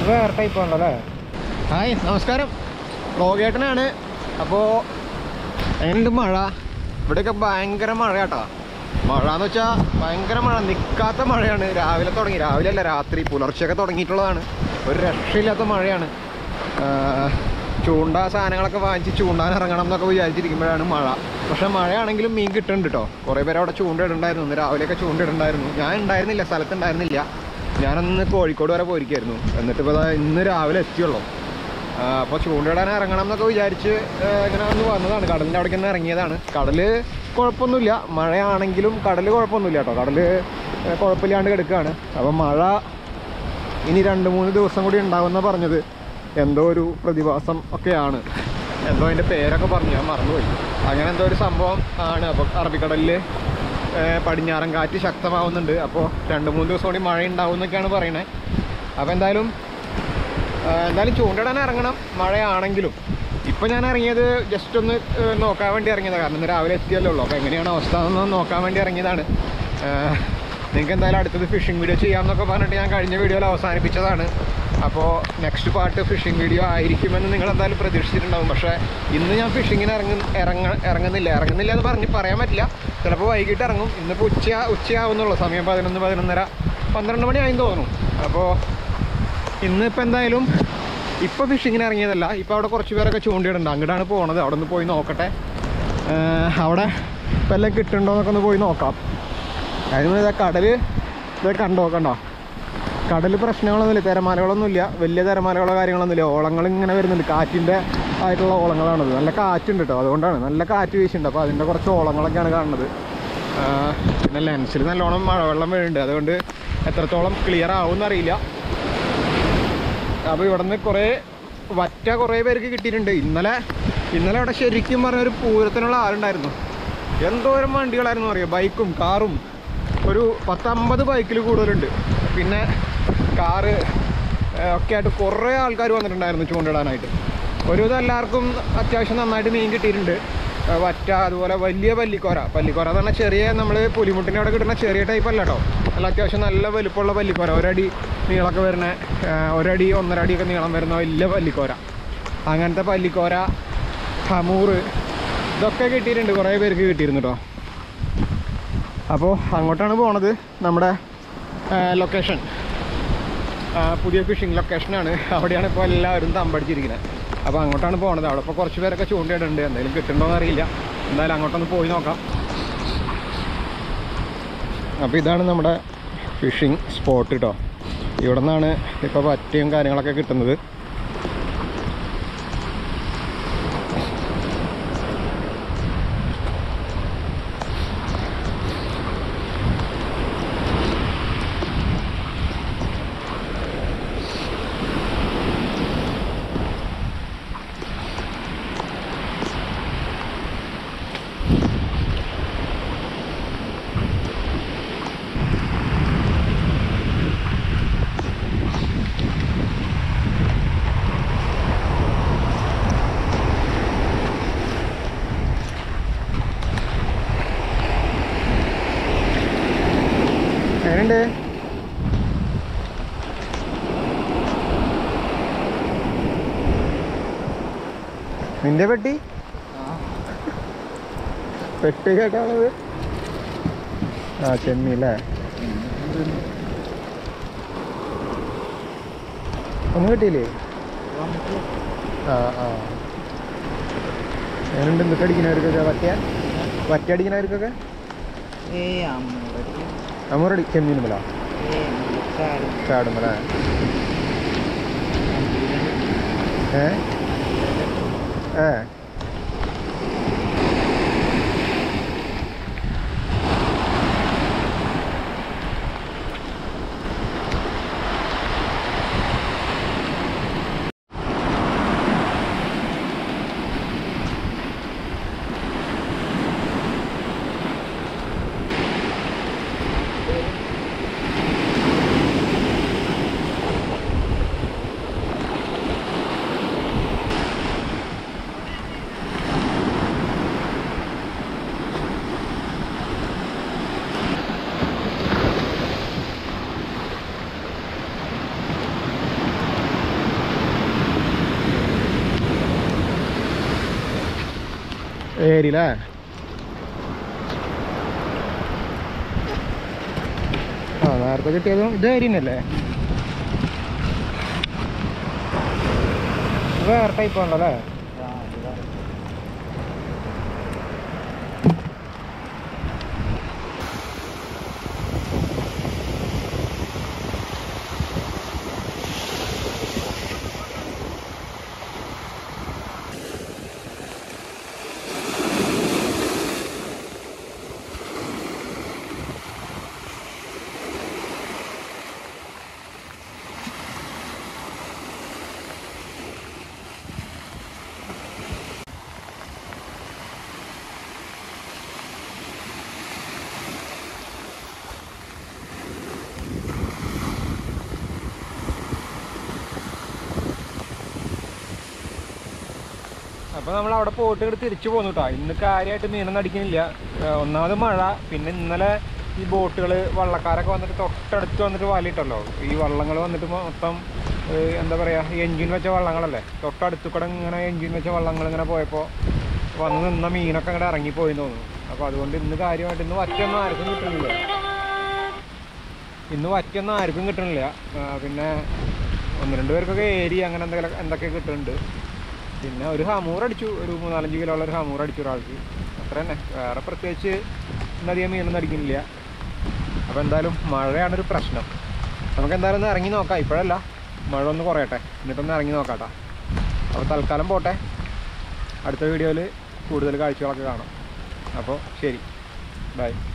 വേറെ ടൈപ്പ് ആണല്ലേ ഹായ് നമസ്കാരം റോഗേട്ടനാണ് അപ്പോൾ എങ്ങനെയുണ്ട് മഴ ഇവിടെയൊക്കെ ഭയങ്കര മഴ കേട്ടോ മഴ എന്ന് വെച്ചാൽ ഭയങ്കര മഴ നിൽക്കാത്ത മഴയാണ് രാവിലെ തുടങ്ങി രാവിലെ അല്ല രാത്രി പുലർച്ചെയൊക്കെ തുടങ്ങിയിട്ടുള്ളതാണ് ഒരു രക്ഷയില്ലാത്ത മഴയാണ് ആ, ചൂണ്ട സാധനങ്ങളൊക്കെ വാങ്ങിച്ച് ചൂണ്ടാൻ ഇറങ്ങണം എന്നൊക്കെ വിചാരിച്ചിരിക്കുമ്പോഴാണ് മഴ പക്ഷെ മഴയാണെങ്കിലും മീൻ കിട്ടുന്നുണ്ട് കേട്ടോ കുറേ പേര് അവിടെ ചൂണ്ട ഇടുണ്ടായിരുന്നു ഇന്ന് രാവിലെയൊക്കെ ചൂണ്ട ഇടുണ്ടായിരുന്നു ഞാൻ ഉണ്ടായിരുന്നില്ല സ്ഥലത്തുണ്ടായിരുന്നില്ല ഞാനന്ന് കോഴിക്കോട് വരെ പോയിരിക്കായിരുന്നു എന്നിട്ട് ഇപ്പോൾ ഇന്ന് രാവിലെ എത്തിയുള്ളൂ അപ്പോൾ ചൂണ്ടയിടാൻ ഇറങ്ങണം എന്നൊക്കെ വിചാരിച്ച് ആ, ഇങ്ങനെ ഒന്ന് വന്നതാണ് കടലിൻ്റെ അവിടേക്ക് ഒന്ന് ഇറങ്ങിയതാണ് കടല് കുഴപ്പമൊന്നുമില്ല മഴയാണെങ്കിലും കടല് കുഴപ്പമൊന്നുമില്ല കേട്ടോ കടല് ആ, കുഴപ്പമില്ലാണ്ട് കിടക്കുകയാണ് അപ്പോൾ മഴ ഇനി രണ്ട് മൂന്ന് ദിവസം കൂടി ഉണ്ടാവുമെന്ന പറഞ്ഞത് എന്തോ ഒരു പ്രതിഭാസം ഒക്കെയാണ് എന്തോ അതിൻ്റെ പേരൊക്കെ പറഞ്ഞു ഞാൻ മറന്നുപോയി അങ്ങനെ എന്തോ ഒരു സംഭവം ആണ് അപ്പോൾ അറബിക്കടലിൽ പടിഞ്ഞാറൻ കാറ്റ് ശക്തമാവുന്നുണ്ട് അപ്പോൾ രണ്ട് മൂന്ന് ദിവസം കൂടി മഴ ഉണ്ടാവും എന്നൊക്കെയാണ് പറയണേ അപ്പോൾ എന്തായാലും ആ, എന്തായാലും ചൂണ്ടിടാൻ ഇറങ്ങണം മഴയാണെങ്കിലും ഇപ്പം ഞാൻ ഇറങ്ങിയത് ജസ്റ്റ് ഒന്ന് ഏ, നോക്കാൻ വേണ്ടി ഇറങ്ങിയതാണ് കാരണം ഇന്ന് രാവിലെ എത്തിയല്ലേ ഉള്ളൂ അപ്പോൾ എങ്ങനെയാണ് അവസ്ഥ എന്ന് നോക്കാൻ വേണ്ടി ഇറങ്ങിയതാണ് നിങ്ങൾക്ക് എന്തായാലും അടുത്തത് ഫിഷിംഗ് വീഡിയോ ചെയ്യാമെന്നൊക്കെ പറഞ്ഞിട്ട് ഞാൻ കഴിഞ്ഞ വീഡിയോയിൽ അവസാനിപ്പിച്ചതാണ് അപ്പോൾ നെക്സ്റ്റ് പാർട്ട് ഫിഷിംഗ് വീഡിയോ ആയിരിക്കുമെന്ന് നിങ്ങൾ എന്തായാലും പ്രതീക്ഷിച്ചിട്ടുണ്ടാവും പക്ഷേ ഇന്ന് ഞാൻ ഫിഷിങ്ങിന് ഇറങ്ങ ഇറങ്ങ ഇറങ്ങുന്നില്ല ഇറങ്ങുന്നില്ല എന്ന് പറഞ്ഞ് പറയാൻ പറ്റില്ല ചിലപ്പോൾ വൈകിട്ട് ഇറങ്ങും ഇന്നിപ്പോൾ ഉച്ച ഉച്ചയാവുന്നുള്ളൂ സമയം പതിനൊന്ന് പതിനൊന്നര പന്ത്രണ്ട് മണിയായി തോന്നുന്നു അപ്പോൾ ഇന്നിപ്പോൾ എന്തായാലും ഇപ്പോൾ ഫിഷിങ്ങിന് ഇറങ്ങിയതല്ല ഇപ്പോൾ അവിടെ കുറച്ച് പേരൊക്കെ ചൂണ്ടിയിടുന്നുണ്ട് അങ്ങോട്ടാണ് പോണത് അവിടെ ഒന്ന് പോയി നോക്കട്ടെ ഏർ അവിടെ വല്ലതും കിട്ടുന്നുണ്ടോ എന്നൊക്കെ ഒന്ന് പോയി നോക്കാം അതിന് ഇതാ കടൽ ഇത് കണ്ടോ കണ്ടോ കടൽ പ്രശ്നങ്ങളൊന്നുമില്ല തിരമാലകളൊന്നുമില്ല വലിയ തിരമാലകളോ കാര്യങ്ങളൊന്നുമില്ല ഓളങ്ങൾ ഇങ്ങനെ വരുന്നുണ്ട് കാറ്റിൻ്റെ ആയിട്ടുള്ള ഓളങ്ങളാണത് നല്ല കാറ്റുണ്ട് കേട്ടോ അതുകൊണ്ടാണ് നല്ല കാറ്റ് വീശുന്നുണ്ട് അപ്പോൾ അതിൻ്റെ കുറച്ച് ഓളങ്ങളൊക്കെയാണ് കാണുന്നത് ആ, പിന്നെ ലെൻസിൽ നല്ലോണം മഴവെള്ളം വീഴുന്നുണ്ട് അതുകൊണ്ട് എത്രത്തോളം ക്ലിയർ ആവുമെന്നറിയില്ല അപ്പോൾ ഇവിടെ നിന്ന് കുറേ വറ്റ കുറേ പേർക്ക് കിട്ടിയിട്ടുണ്ട് ഇന്നലെ ഇന്നലെ അവിടെ ശരിക്കും പറഞ്ഞ ഒരു പൂരത്തിനുള്ള ആളുണ്ടായിരുന്നു എന്തോരം വണ്ടികളായിരുന്നു അറിയാം ബൈക്കും കാറും ഒരു പത്തമ്പത് ബൈക്കിൽ കൂടുതലുണ്ട് പിന്നെ കാറ് ഏഹ്, ഒക്കെ ആയിട്ട് കുറേ ആൾക്കാർ വന്നിട്ടുണ്ടായിരുന്നു ചൂണ്ടിടാനായിട്ട് ഒരുവിധം എല്ലാവർക്കും അത്യാവശ്യം നന്നായിട്ട് മീൻ കിട്ടിയിട്ടുണ്ട് ഏഹ്, വറ്റ അതുപോലെ വലിയ പല്ലിക്കോര പല്ലിക്കോര എന്ന് പറഞ്ഞാൽ ചെറിയ നമ്മൾ പുലിമുട്ടിൻ്റെ അവിടെ കിട്ടുന്ന ചെറിയ ടൈപ്പ് അല്ല കേട്ടോ നല്ല അത്യാവശ്യം നല്ല വലുപ്പമുള്ള പല്ലിക്കോര ഒരടി നീളമൊക്കെ വരുന്ന ഏഹ്, ഒരടി ഒന്നര അടിയൊക്കെ നീളം വരുന്ന വലിയ പല്ലിക്കോര അങ്ങനത്തെ പല്ലിക്കോര ഹമൂറ് ഇതൊക്കെ കിട്ടിയിട്ടുണ്ട് കുറേ പേർക്ക് കിട്ടിയിരുന്നു കേട്ടോ അപ്പോൾ അങ്ങോട്ടാണ് പോണത് നമ്മുടെ ലൊക്കേഷൻ പുതിയ ഫിഷിംഗ് ലൊക്കേഷനാണ് അവിടെയാണ് ഇപ്പോൾ എല്ലാവരും തമ്പടിച്ചിരിക്കുന്നത് അപ്പോൾ അങ്ങോട്ടാണ് പോണത് അവിടെ ഇപ്പോൾ കുറച്ച് പേരൊക്കെ ചൂണ്ടയിടുന്നുണ്ട് എന്തെങ്കിലും കിട്ടുന്നുണ്ടോ എന്ന് അറിയില്ല എന്തായാലും അങ്ങോട്ടൊന്ന് പോയി നോക്കാം അപ്പോൾ ഇതാണ് നമ്മുടെ ഫിഷിംഗ് സ്പോട്ട് കേട്ടോ ഇവിടെ നിന്നാണ് ഇപ്പോൾ പറ്റയും കാര്യങ്ങളൊക്കെ കിട്ടുന്നത് എങ്ങനെയുണ്ട് നിന്റെ പെട്ടി പെട്ടി കേട്ടാണത് ആ ചെമ്മി അല്ലേ ഒന്നും കിട്ടിയില്ലേ ആ ആ എങ്ങനെയുണ്ട് എന്തൊക്കെ അടിക്കുന്നവർക്കൊക്കെ വറ്റ വറ്റ അടിക്കുന്നവർക്കൊക്കെ ഏയ് അമ്മൂടക്ക് അമ്മൂറടി ചെമ്മീനുമല്ല ഏയ് ചാടും ചാടുമ്പല്ലേ ഏ ഏ ഏരിയില്ലേ ആ നേരത്തെ കിട്ടിയതും ഇത് ഏരി തന്നെയല്ലേ വേറെ ടൈപ്പ് ഉണ്ടല്ലേ അപ്പോൾ നമ്മൾ അവിടെ പോയിട്ട് ഇങ്ങോട്ട് തിരിച്ചു പോന്നു കേട്ടോ ഇന്ന് കാര്യമായിട്ട് മീനൊന്നും അടിക്കുന്നില്ല ഏർ ഒന്നാമത് മഴ പിന്നെ ഇന്നലെ ഈ ബോട്ടുകൾ വള്ളക്കാരൊക്കെ വന്നിട്ട് തൊട്ടടുത്ത് വന്നിട്ട് വലിയിട്ടല്ലോ ഈ വള്ളങ്ങൾ വന്നിട്ട് മൊത്തം ഏർ എന്താ പറയുക ഈ എൻജിൻ വെച്ച വള്ളങ്ങളല്ലേ തൊട്ടടുത്ത് കൂടെ ഇങ്ങനെ എൻജിൻ വെച്ച വള്ളങ്ങൾ ഇങ്ങനെ പോയപ്പോൾ വന്ന് നിന്ന മീനൊക്കെ അങ്ങോട്ട് ഇറങ്ങിപ്പോയി തോന്നുന്നു അപ്പോൾ അതുകൊണ്ട് ഇന്ന് കാര്യമായിട്ട് ഇന്ന് വറ്റൊന്നും ആർക്കും കിട്ടുന്നില്ല ഇന്ന് വറ്റൊന്നും ആർക്കും കിട്ടണില്ല ആ, പിന്നെ ഒന്ന് രണ്ട് പേർക്കൊക്കെ ഏരി അങ്ങനെ എന്തെങ്കിലും എന്തൊക്കെ കിട്ടുന്നുണ്ട് പിന്നെ ഒരു ഹമൂർ അടിച്ചു ഒരു മൂന്നാലഞ്ച് കിലോ ഉള്ള ഒരു ഹമൂർ അടിച്ചു ഒരാൾക്ക് അത്ര തന്നെ വേറെ പ്രത്യേകിച്ച് ഇന്നധികം മീനൊന്നും അടിക്കുന്നില്ല അപ്പോൾ എന്തായാലും മഴയാണ് ഒരു പ്രശ്നം നമുക്ക് എന്തായാലും ഒന്ന് ഇറങ്ങി നോക്കാം ഇപ്പോഴല്ല മഴ ഒന്ന് കുറയട്ടെ എന്നിട്ടൊന്ന് ഇറങ്ങി നോക്കാം കേട്ടോ അപ്പോൾ തൽക്കാലം പോട്ടെ അടുത്ത വീഡിയോയിൽ കൂടുതൽ കാഴ്ചകളൊക്കെ കാണാം അപ്പോൾ ശരി ബൈ